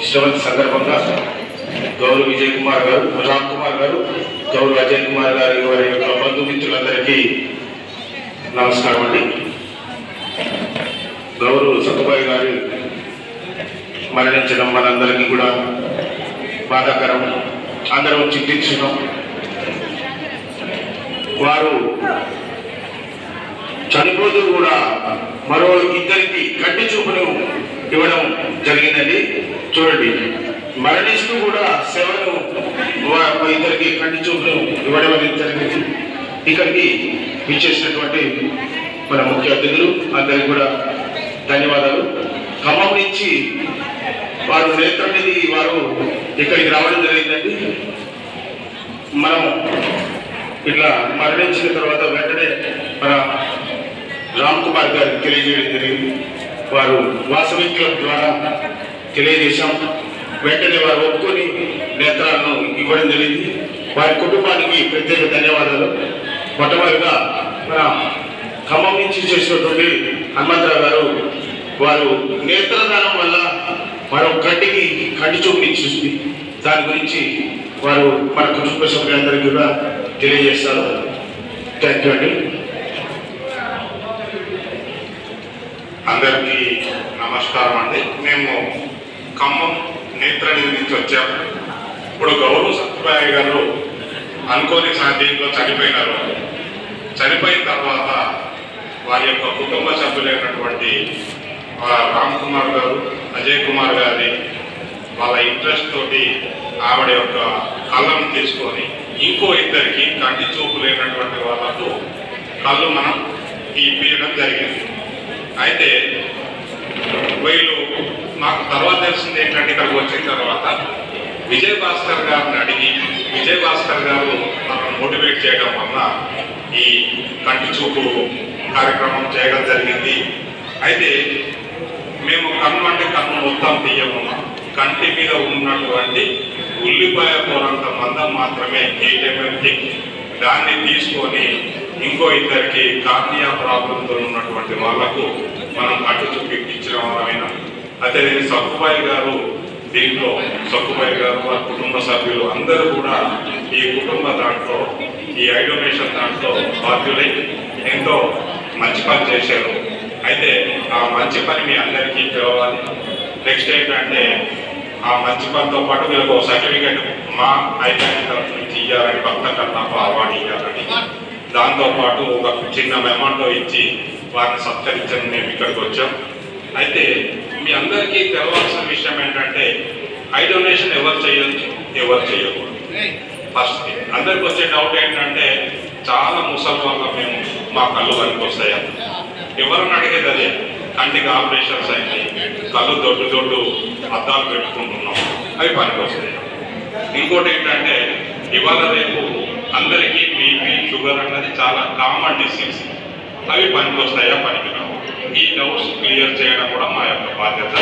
ఇష్టవంత సందర్భంగా గౌరవ్ విజయ్ కుమార్ గారు రామ్ కుమార్ గారు గౌరవ్ అజయ్ కుమార్ గారి వారి యొక్క బంధుమిత్రులందరికీ నమస్కారం అండి గౌరవ్ సత్యబాయి గారు మరణించడం మనందరికీ కూడా బాధాకరం అందరం చింతించడం వారు చనిపోతూ కూడా మరో ఇద్దరికి కంటి చూపును ఇవ్వడం జరిగిందండి చూడండి మరణిస్తూ కూడా సేవను వా- ఇద్దరికి కంటి చూపును ఇవ్వడం అనేది జరిగింది ఇక్కడికి విచ్చేసినటువంటి మన ముఖ్య అతిథులు అందరికి కూడా ధన్యవాదాలు ఖమ్మం నుంచి వారు నేత్రనిధి వారు ఇక్కడికి రావడం జరిగిందండి మనం ఇట్లా మరణించిన తర్వాత వెంటనే మన రామ్ కుమార్ గారికి తెలియజేయడం జరిగింది వారు వాసవి క్లబ్ ద్వారా తెలియజేశాం వెంటనే వారు ఒప్పుకొని నేత్రాలను ఇవ్వడం జరిగింది వారి కుటుంబానికి ప్రత్యేక ధన్యవాదాలు మొట్టమొదటిగా మన ఖమ్మం నుంచి చేసినటువంటి హనుమంతరావు గారు వారు నేత్రదానం వల్ల మరో కంటికి కంటి చూపునిచ్చింది దాని గురించి వారు మన కుటుంబ సభ్యులందరికీ కూడా తెలియజేస్తారు థ్యాంక్ యూ అండి అందరికీ నమస్కారం అండి మేము ఖమ్మం నేత్రనిధి నుంచి వచ్చాము ఇప్పుడు గౌరవ సత్యబాయి గారు అనుకోని సాధ్యంలో చనిపోయినారు చనిపోయిన తర్వాత వారి యొక్క కుటుంబ సభ్యులైనటువంటి ఆ, రామ్ కుమార్ గారు అజయ్ కుమార్ గారి వాళ్ళ ఇంట్రెస్ట్ తోటి ఆవిడ యొక్క కళ్ళను తీసుకొని ఇంకో ఇద్దరికి కంటి చూపు లేనటువంటి వాళ్ళకు కళ్ళు మనం ఇప్పించడం జరిగింది అయితే వీళ్ళు మాకు తర్వాత తెలిసింది ఏంటంటే ఇక్కడికి వచ్చిన తర్వాత విజయ్ భాస్కర్ గారిని అడిగి విజయ్ భాస్కర్ గారు మనల్ని మోటివేట్ చేయడం వల్ల ఈ కంటి చూపు కార్యక్రమం చేయడం జరిగింది అయితే మేము కన్ను అంటే కన్ను మొత్తం తీయము కంటి మీద ఉన్నటువంటి ఉల్లిపాయ కూరంత మందం మాత్రమే ఏటీఎంఎం థిక్ దాన్ని తీసుకొని ఇంకో ఇద్దరికి కార్నియా ప్రాబ్లంతో ఉన్నటువంటి వాళ్లకు మనం కట్టు చూపించిన వాళ్ళమైనా అయితే నేను సక్కుబాయి గారు దీంట్లో సక్కుబాయి గారు వారి కుటుంబ సభ్యులు అందరూ కూడా ఈ కుటుంబ దాంట్లో ఈ ఐ డొనేషన్ దాంట్లో బాధ్యులై ఎంతో మంచి పని చేశారు అయితే ఆ మంచి పని మీ అందరికీ తెలవాలి నెక్స్ట్ ఏంటంటే ఆ మంచి పనితో పాటు వీళ్ళకి ఒక సర్టిఫికేట్ మా ఐకాన్ తరఫు నుంచి ఇవ్వాలని భక్త కర్ణాప అవార్డు ఇవ్వాలని దాంతో పాటు ఒక చిన్న మెమంటో ఇచ్చి వారిని సత్కరించని మేము ఇక్కడికి వచ్చాం అయితే మీ అందరికీ తెలవాల్సిన విషయం ఏంటంటే ఐ డొనేషన్ ఎవరు చేయొచ్చు ఎవరు చేయకూడదు ఫస్ట్ అందరికి వచ్చే డౌట్ ఏంటంటే చాలా ముసలి వాళ్ళ మేము మా కళ్ళు పనికి వస్తాయా ఎవరిని అడిగేది అదే కంటికి ఆపరేషన్స్ అయింది కళ్ళు దొడ్డు దొడ్డు అద్దాలు పెట్టుకుంటున్నాం అవి పనికి వస్తాయి ఇంకోటి ఏంటంటే ఇవాళ రేపు అందరికీ బీపీ షుగర్ అన్నది చాలా కామన్ డిసీజ్ అవి పనికి వస్తాయా పనికి రావు ఈ డౌట్స్ క్లియర్ చేయడం కూడా మా యొక్క బాధ్యత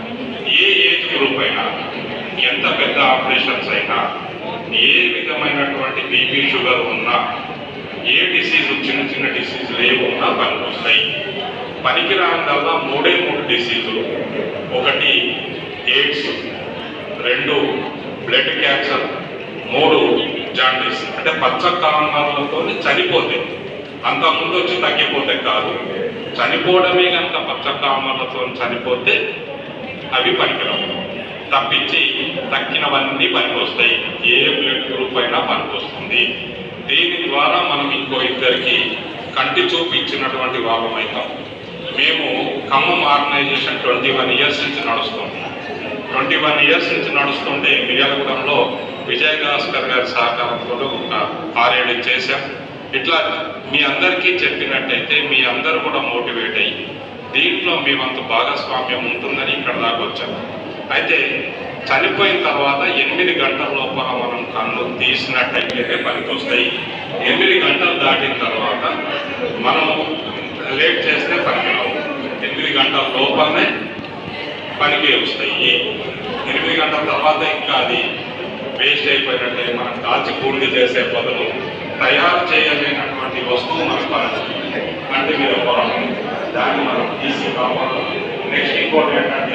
ఏ ఏజ్ గ్రూప్ అయినా ఎంత పెద్ద ఆపరేషన్స్ అయినా ఏ విధమైనటువంటి బీపీ షుగర్ ఉన్నా ఏ డిసీజ్ చిన్న చిన్న డిసీజ్ లేవు ఉన్నా పనికి వస్తాయి పనికి రావడం మూడే మూడు డిసీజులు ఒకటి ఎయిడ్స్ రెండు బ్లడ్ క్యాన్సర్ మూడు జాండీస్ అంటే పచ్చ కారణాలతో చనిపోతే అంత ముందు వచ్చి తగ్గిపోతే కాదు చనిపోవడమే కనుక పచ్చ కారణాలతో చనిపోతే అవి పనికిరావు తప్పించి తక్కినవన్నీ పనికి వస్తాయి ఏ బ్లడ్ గ్రూప్ అయినా పనికి వస్తుంది దీని ద్వారా మనం ఇంకో ఇద్దరికి కంటి చూపు ఇచ్చినటువంటి వాళ్ళం అవుతాం మేము Khammam organisation twenty one years నుంచి నడుస్తుంది ట్వంటీ వన్ ఇయర్స్ నుంచి నడుస్తుంటే మిర్యాలగూడెంలో విజయ్ భాస్కర్ గారి సహకారంతో ఒక ఆరేడు చేశాం ఇట్లా మీ అందరికీ చెప్పినట్టయితే మీ అందరూ కూడా మోటివేట్ అయ్యి దీంట్లో మీ వంత భాగస్వామ్యం ఉంటుందని ఇక్కడ దాకా వచ్చాం అయితే చనిపోయిన తర్వాత ఎనిమిది గంటల లోపల మనం కన్ను తీసినట్టయితే పనికి వస్తాయి ఎనిమిది గంటలు దాటిన తర్వాత మనం లేట్ చేస్తే పనికి రావు ఎనిమిది గంటల లోపలనే పనికి వస్తాయి ఎనిమిది గంటల తర్వాత ఇంకా అది వేస్ట్ అయిపోయినట్టే మనం కాల్చి పూర్తి చేసే బదులు తయారు చేయలేనటువంటి వస్తువు మనకు పని అంటే మీరు పొలం దాన్ని మనం తీసి కావాలి నెక్స్ట్ ఇంకోటి ఏంటంటే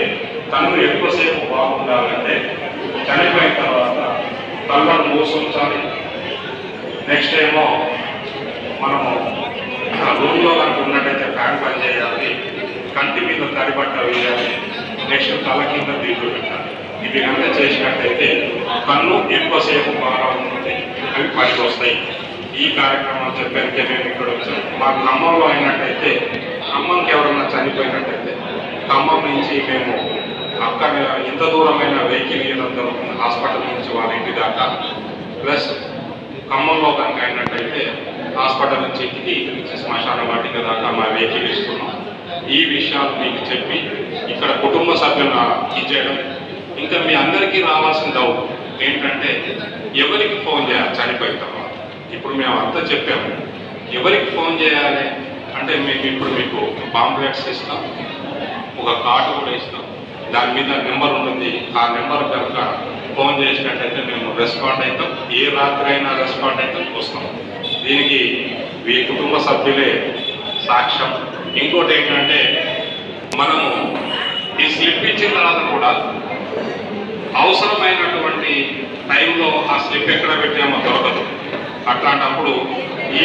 కన్ను ఎక్కువసేపు బాగుండాలంటే చనిపోయిన తర్వాత కళ్ళను మూసుంచాలి నెక్స్ట్ ఏమో మనము రూమ్లో కనుక ఉన్నట్టయితే ఫ్యాన్ పని చేయాలి కంటి మీద తడిబట్ట వేయాలి నెక్స్ట్ తల కింద దిగులు పెట్టాలి ఇవి కనుక చేసినట్టయితే కన్ను ఎక్కువసేపు బాగా ఉంటుంది అవి పనికి వస్తాయి ఈ కార్యక్రమం చెప్పానికే మేము ఇక్కడ వచ్చాం మా ఖమ్మంలో అయినట్టయితే ఖమ్మంకి ఎవరన్నా చనిపోయినట్టయితే ఖమ్మం నుంచి మేము అక్కడ ఎంత దూరమైన వెహికల్ ఇవ్వడం జరుగుతుంది హాస్పిటల్ నుంచి వాళ్ళ ఇంటి దాకా ప్లస్ ఖమ్మంలో కనుక అయినట్టయితే హాస్పిటల్ నుంచి ఇంటికి ఇటు నుంచి శ్మశాన వాటిక దాకా మా వెహికల్ ఇస్తున్నాం ఈ విషయాలు మీకు చెప్పి ఇక్కడ కుటుంబ సభ్యులను ఇచ్చేయడం ఇంకా మీ అందరికీ రావాల్సిన డౌట్ ఏంటంటే ఎవరికి ఫోన్ చేయాలి చనిపోయిన తర్వాత ఇప్పుడు మేము అంతా చెప్పాము ఎవరికి ఫోన్ చేయాలి అంటే మేము ఇప్పుడు మీకు పాంప్లెట్స్ ఇస్తాం ఒక కార్డు కూడా ఇస్తాం దాని మీద నెంబర్ ఉంటుంది ఆ నెంబర్ కనుక ఫోన్ చేసినట్టయితే మేము రెస్పాండ్ అవుతాం ఏ రాత్రి అయినా రెస్పాండ్ అవుతాం వస్తాం దీనికి మీ కుటుంబ సభ్యులే సాక్ష్యం ఇంకోటి ఏంటంటే మనము ఈ స్లిప్ ఇచ్చిన తర్వాత కూడా అవసరమైనటువంటి టైంలో ఆ స్లిప్ ఎక్కడ పెట్టామో దొరకదు అట్లాంటప్పుడు ఈ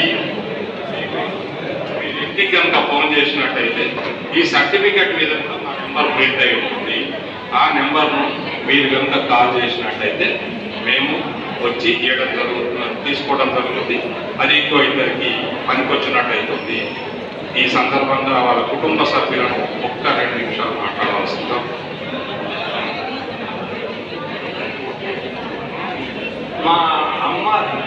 మీ ఇంటికి కనుక ఫోన్ చేసినట్టయితే ఈ సర్టిఫికెట్ మీద కూడా మా నెంబర్ ప్రింట్ అయి ఉంటుంది ఆ నెంబర్ను మీరు కనుక కాల్ చేసినట్టయితే మేము వచ్చి ఇవ్వడం జరుగుతుంది తీసుకోవడం జరుగుతుంది అది ఇంకో ఇద్దరికి పనికొచ్చినట్టు అవుతుంది ఈ సందర్భంగా వాళ్ళ కుటుంబ సభ్యులను ఒక్క రెండు నిమిషాలు మాట్లాడవలసిందో మా అమ్మ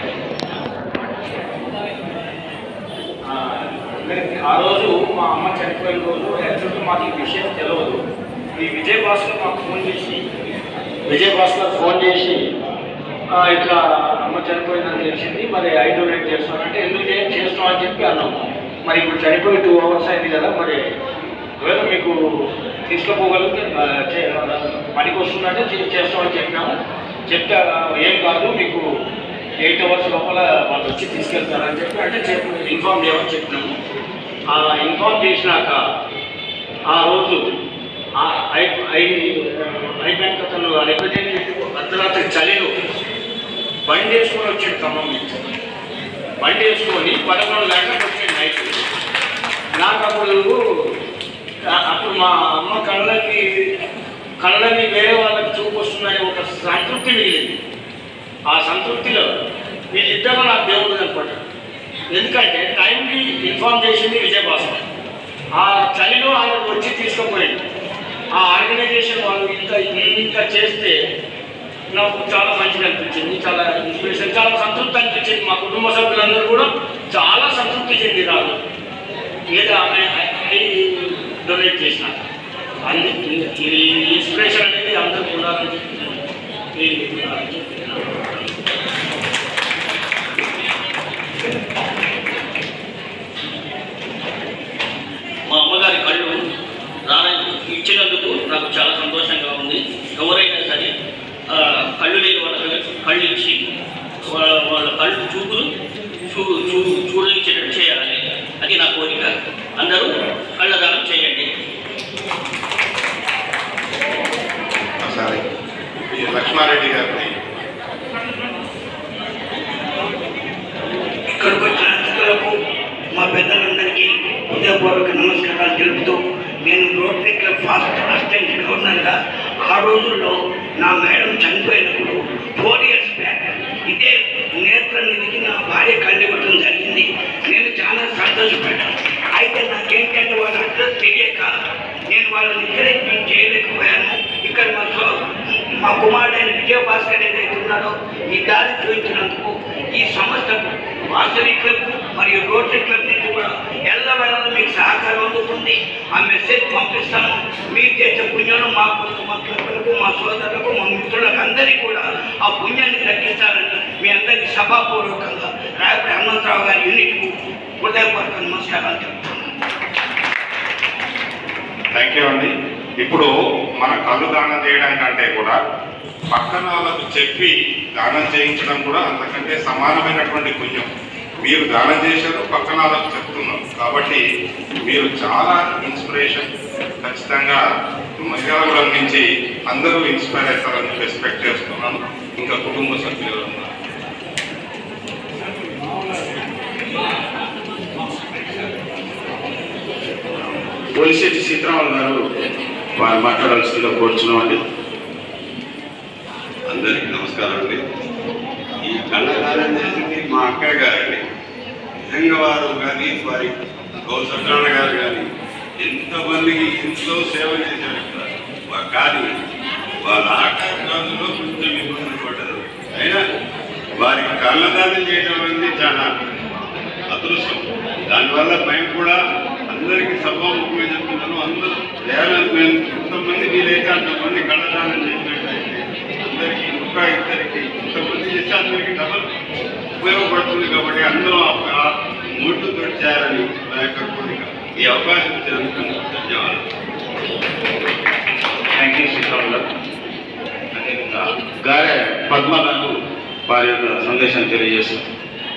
ఆ, అందరికి- ఆ రోజు మా అమ్మ చనిపోయిన రోజు యాక్చువల్గా మాకు ఈ విషయం తెలియదు ఈ విజయ్ భాస్కర్ మాకు ఫోన్ చేసి విజయ్ భాస్కర్ ఫోన్ చేసి ఆ, ఇట్లా అమ్మ చనిపోయిందని తెలిసింది మరి ఐ డొనేట్ చేస్తానంటే ఎందుకు చేయ- చేస్తాం అని చెప్పి అన్నాం మరి ఇప్పుడు చనిపోయి టూ అవర్స్ అయింది కదా మరి ఒకవేళ మీకు తీసుకుపోగలిగితే ఆ, చే- పనికి వస్తుందంటే చే- చేస్తామని చెప్పినాము చెప్తే ఆ, ఏం కాదు మీకు ఎయిట్ అవర్స్ లోపల వాళ్ళు వచ్చి తీసుకెళ్తారని చెప్పి అంటే చెప్పి ఇన్ఫామ్ చేయమని చెప్పినాము ఆ ఇన్ఫామ్ చేసినాక ఆ రోజు ఆ ఐ ఐ ఐ బ్యాంక్ అతను రిప్రజెంటేటివ్ అర్ధరాత్రి చలిలో బండి వేసుకొని వచ్చాడు ఖమ్మం నుంచి బండి వేసుకొని పదకొండు గంటలకు వచ్చాడు నైట్ నాకు అప్పుడు ఆ- అప్పుడు మా అమ్మ కళ్ళకి కళ్ళని వేరే వాళ్ళకి చూపు వస్తుందని ఒక సంతృప్తి మిగిలింది ఆ సంతృప్తిలో వీళ్ళిద్దరూ నాకు దేవుడు కనపడ్డాడు ఎందుకంటే టైంకి ఇన్ఫార్మ్ చేసింది విజయభాస్కర్ ఆ చలిలో ఆయన వచ్చి తీసుకుపోయింది ఆ ఆర్గనైజేషన్ వాళ్ళు ఇంత ఇంత చేస్తే నాకు చాలా మంచిగా అనిపించింది చాలా ఇన్స్పిరేషన్ చాలా సంతృప్తి అనిపించింది మా కుటుంబ సభ్యులందరూ కూడా చాలా సంతృప్తి చెందినారు ఏదో ఆమె ఐ డొనేట్ చేసిన అన్ని ఈ ఇన్స్పిరేషన్ అనేది అందరికీ ఉండాలని చెప్పి ఈ మా అమ్మగారి కళ్ళు రాన ఇచ్చినందుకు నాకు చాలా సంతోషంగా ఉంది ఎవరైనా సరే ఆ, కళ్ళు లేని వాళ్ళకి కళ్ళు ఇచ్చి వాళ్ళ వాళ్ళ కళ్ళు చూపులు చూ చూ చూడనిచ్చేటట్టు చేయాలి అది నా కోరిక అందరూ కళ్ళదానం చేయండి సరే ఈ లక్ష్మారెడ్డి గారిని ఇక్కడికి వచ్చిన అతిథులకు మా పెద్దలందరికీ హృదయపూర్వక నమస్కారాలు తెలుపుతూ నేను రోటరీ క్లబ్ ఫాస్ట్ అసిస్టెంట్ గవర్నర్గా ఆ రోజుల్లో నా మేడం చనిపోయినప్పుడు ఫోర్ ఇయర్స్ బ్యాక్ ఇదే నేత్ర నిధికి నా భార్య కళ్ళివ్వడం జరిగింది నేను చాలా సంతోషపడ్డాను అయితే నాకేంటంటే వాళ్ళ అడ్రస్ తెలియక నేను వాళ్ళని ఎంకరేజ్మెంట్ చేయలేకపోయాను ఇక్కడ మా సో- మా కుమారుడైన విజయభాస్కర్ ఏదైతే ఉన్నాడో ఈ దారి చూపించినందుకు ఈ సంస్థకు వాసవి క్లబ్ మరియు రోటరీ క్లబ్ నుంచి కూడా ఎల్లవేళలా మీకు సహకారం అందుతుంది ఆ మెసేజ్ పంపిస్తాము మీరు చేసే పుణ్యం మాకు మా క్లబ్లకు మా సోదరులకు మా మిత్రులకు అందరికీ కూడా ఆ పుణ్యాన్ని దక్కిస్తారని మీ అందరికీ సభాపూర్వకంగా రాయపడి హనుమంతరావు గారి యూనిట్కు హృదయపూర్వక నమస్కారాలు చెప్తున్నాను థ్యాంక్ యూ అండి ఇప్పుడు మన కళ్ళు దానం చేయడానికంటే కూడా పక్కన వాళ్ళకు చెప్పి దానం చేయించడం కూడా అంతకంటే సమానమైనటువంటి పుణ్యం మీరు దానం చేశారు పక్కన వాళ్ళకు చెప్తున్నారు కాబట్టి మీరు చాలా ఇన్స్పిరేషన్ ఖచ్చితంగా మధ్యాహ్నం నుంచి అందరూ ఇన్స్పైర్ అవుతారని చెప్పి ఎక్స్పెక్ట్ చేస్తున్నాను ఇంకా కుటుంబ సభ్యులు ఉన్నారు పోలిశెట్టి సీతారామన్ గారు వారు మాట్లాడాల్సిందిగా కోరుచున్నామండి అందరికీ నమస్కారం అండి ఈ కళ్ళదానం చేసింది మా అక్కయ్య గారండి నిజంగా వారు కానీ వారి గౌ సత్యనారాయణ గారు కానీ ఎంతమందికి ఎంతో సేవ చేశారు ఇక్కడ వా- కానీ వాళ్ళ ఆకార రోజుల్లో కొంచెం ఇబ్బంది పడ్డారు అయినా వారికి కళ్ళదానం చేయడం అనేది చాలా అదృష్టం దానివల్ల మేము కూడా అందరికీ సభాముఖంగా చెప్తున్నాను అందరూ వేల మేము ఎంతమంది వీలైతే అంతమంది కళ్ళదానం చేసినట్లయితే అందరికీ ఇంకా ఇద్దరికి ఇంతమంది చేస్తే అందరికీ డబల్ ఉపయోగపడుతుంది కాబట్టి అందరూ ఆ- ఆ మూటుతో చేయాలని నా యొక్క కోరిక ఈ అవకాశం ఇచ్చినందుకు ధన్యవాదాలు థ్యాంక్ యూ సీతారామన్ గారు అదేవిధంగా గారే పద్మ గారు వారి యొక్క సందేశాన్ని తెలియజేస్తారు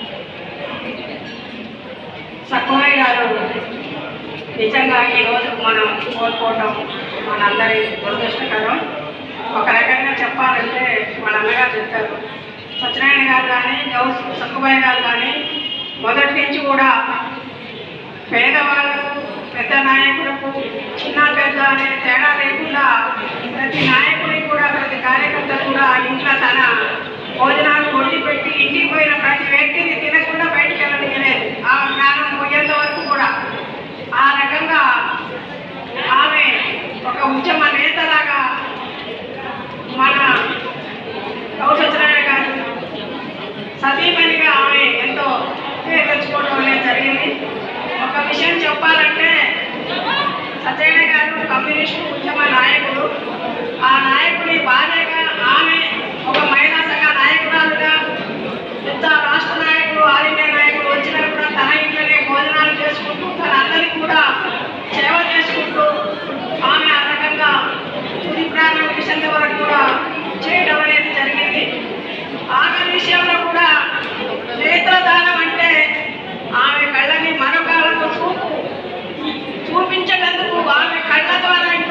సక్కుమయ్య గారు నిజంగా ఈరోజు మనం కోల్పోవటం మనందరి దురదృష్టకరం ఒక రకంగా చెప్పాలంటే వాళ్ళ అన్నగారు చెప్పారు సత్యనారాయణ గారు కానీ గౌస్ సక్కుమయ్య గారు కానీ మొదటి నుంచి కూడా పేదవాళ్ళకు పెద్ద నాయకులకు చిన్న పెద్ద అనే తేడా లేకుండా ప్రతి నాయకుడికి కూడా ప్రతి కార్యకర్త కూడా ఇంట్లో తన భోజనాలు వండి పెట్టి ఇంటికి పోయిన ప్రతి వ్యక్తిని తినకుండా బయటికి వెళ్ళలేదు ఆ జ్ఞానం పోయేంత వరకు కూడా ఆ రకంగా ఆమె ఒక ఉద్యమ నేతలాగా మన గౌసత్యనారాయణ గారు సతీమణిగా ఆమె ఎంతో పేరు తెచ్చుకోవడం అనేది జరిగింది ఒక విషయం చెప్పాలంటే సత్యనారాయణ గారు కమ్యూనిస్టు ఉద్యమ నాయకుడు ఆ నాయకుడి భార్యగా ఆమె ఒక మహిళా సంఘ నాయకురాలుగా పెద్ద రాష్ట్ర నాయకుడు ఆల్ ఇండియా నాయకుడు వచ్చినా కూడా తన ఇంట్లోనే భోజనాలు చేసుకుంటూ తన అందరికీ కూడా సేవ చేసుకుంటూ ఆమె ఆ రకంగా తుది ప్రాణం విషయంత వరకు కూడా చేయడం అనేది జరిగింది ఆఖరి విషయంలో కూడా నేత్రదానం అంటే ఆమె కళ్ళని మరొకళ్ళకు చూపు చూపించేటందుకు ఆమె కళ్ళ ద్వారా